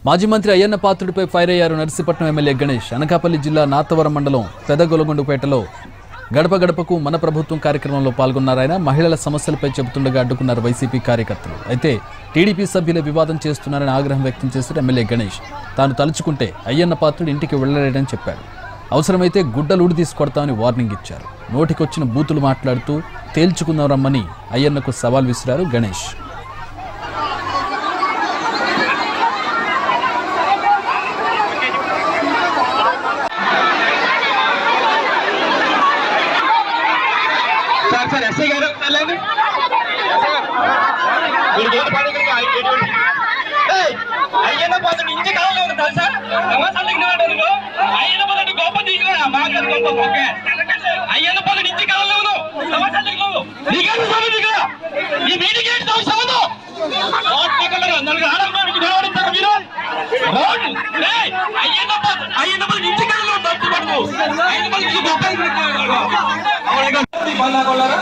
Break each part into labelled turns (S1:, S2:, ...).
S1: మాజీ మంత్రి అయ్యన్న పాత్రుడిపై ఫైర్ అయ్యారు నర్సీపట్నం ఎమ్మెల్యే గణేష్ అనకాపల్లి జిల్లా నాతవరం మండలం పెదగొలగొండపేటలో గడప గడపకు మన ప్రభుత్వం కార్యక్రమంలో పాల్గొన్నారు ఆయన మహిళల సమస్యలపై చెబుతుండగా అడ్డుకున్నారు వైసీపీ కార్యకర్తలు అయితే టీడీపీ సభ్యులే వివాదం చేస్తున్నారని ఆగ్రహం వ్యక్తం చేశారు ఎమ్మెల్యే గణేష్ తాను తలుచుకుంటే అయ్యన్న పాత్రుడు ఇంటికి వెళ్లలేడని చెప్పారు అవసరమైతే గుడ్డలుడి తీసుకొడతామని వార్నింగ్ ఇచ్చారు నోటికొచ్చిన బూతులు మాట్లాడుతూ తేల్చుకుందాం రమ్మని అయ్యన్నకు సవాల్ విసిరారు గణేష్
S2: సార్ సార్ ఎస్ఐ గారు వెళ్ళండి మీరు గేట్ పడి ఇక్కడికి ఆ గేట్ పడి. ఏయ్, అయ్యన్న పాత్రుడు ఇంటి కాలంలో ఉంది తెలుసా నమస్కారం నువ్వు అయ్యన్న పాత్రుడు గొప్ప దిగినా మాకు గొప్ప ఓకే అయ్యన్న పాత్రుడు ఇంటి కాలంలో ఉన్నావు నమస్కారం నువ్వు నీకేం సమస్య ఇక్కడ ఈ మీటింగ్ ఏంటి నాకు సంబంధం రోడ్ పక్కన నలుగురు ఆడడానికి నిలబడిస్తారు మీరు రోడ్ ఏయ్, అయ్యన్న పాత్రుడు అయ్యన్న పాత్రుడు ఇంటి కాలంలో తప్పుపడదు అయ్యన్న పాత్రుడు గొప్ప మళ్ళా కొల్లారా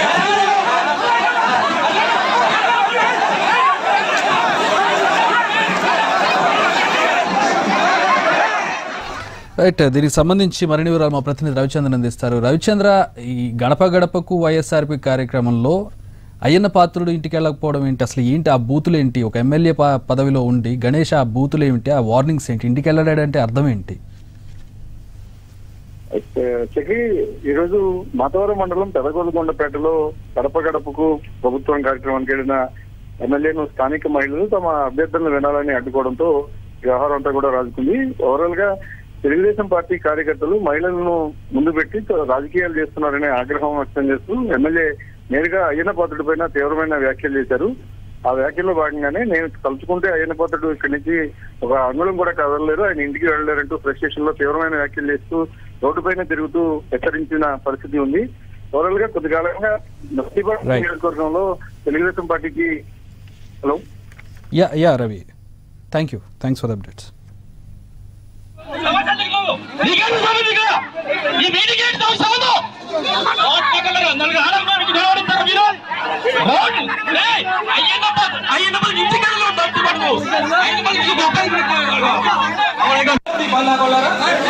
S1: రైట్ దీనికి సంబంధించి మరిన్ని వివరాలు మా ప్రతినిధి రవిచంద్రన్ అందిస్తారు రవిచంద్ర ఈ గడప గడపకు వైఎస్ఆర్పి కార్యక్రమంలో అయ్యన్న పాత్రుడు ఇంటికి వెళ్ళకపోవడం ఏంటి అసలు ఏంటి ఆ బూతులు ఏంటి ఒక ఎమ్మెల్యే ప- పదవిలో ఉండి గణేష్ ఆ బూతులు ఏమిటి ఆ వార్నింగ్స్ ఏంటి ఇంటికి వెళ్ళడాడంటే అర్థం ఏంటి
S3: అయితే చక్రి ఈరోజు మాతవరం మండలం పెదగొలగొండపేటలో గడప గడపకు ప్రభుత్వం కార్యక్రమానికి వెళ్ళిన ఎమ్మెల్యేను స్థానిక మహిళలు తమ అభ్యర్థులను వినాలని అడ్డుకోవడంతో ఈ వ్యవహారం అంతా కూడా రాజుకుంది ఓవరాల్ గా తెలుగుదేశం పార్టీ కార్యకర్తలు మహిళలను ముందు పెట్టి రాజకీయాలు చేస్తున్నారనే ఆగ్రహం వ్యక్తం చేస్తూ ఎమ్మెల్యే నేరుగా అయ్యన్న పాత్రుడి పైన తీవ్రమైన వ్యాఖ్యలు చేశారు ఆ వ్యాఖ్యల్లో భాగంగానే నేను తలుచుకుంటే అయ్యన్న పాత్రుడు ఇక్కడి నుంచి ఒక అంగుళం కూడా కదలలేరు ఆయన ఇంటికి వెళ్ళలేరంటూ ఫ్రస్ట్రేషన్ లో తీవ్రమైన వ్యాఖ్యలు చేస్తూ రోడ్డుపైన తిరుగుతూ హెచ్చరించిన పరిస్థితి ఉంది ఓవరాల్ గా కొద్ది కాలంగా నర్సీపట్నం
S1: Right.
S3: నియోజకవర్గంలో తెలుగుదేశం పార్టీకి hello
S1: ya ya Ravi thank you thanks for updates
S2: నీకేం సమస్య ఇక్కడ ఈ మీటింగ్ ఏంటి నాకు సంబంధం రోడ్ పక్కన నలుగురు ఆడడానికి నిలబడిస్తారు మీరు రోడ్ ఏయ్, అయ్యన్న పాత్రుడు అయ్యన్న పాత్రుడు ఇంటి కాలంలో తప్పుపడదు అయ్యన్న పాత్రుడు గొప్ప మళ్ళా కొల్లారా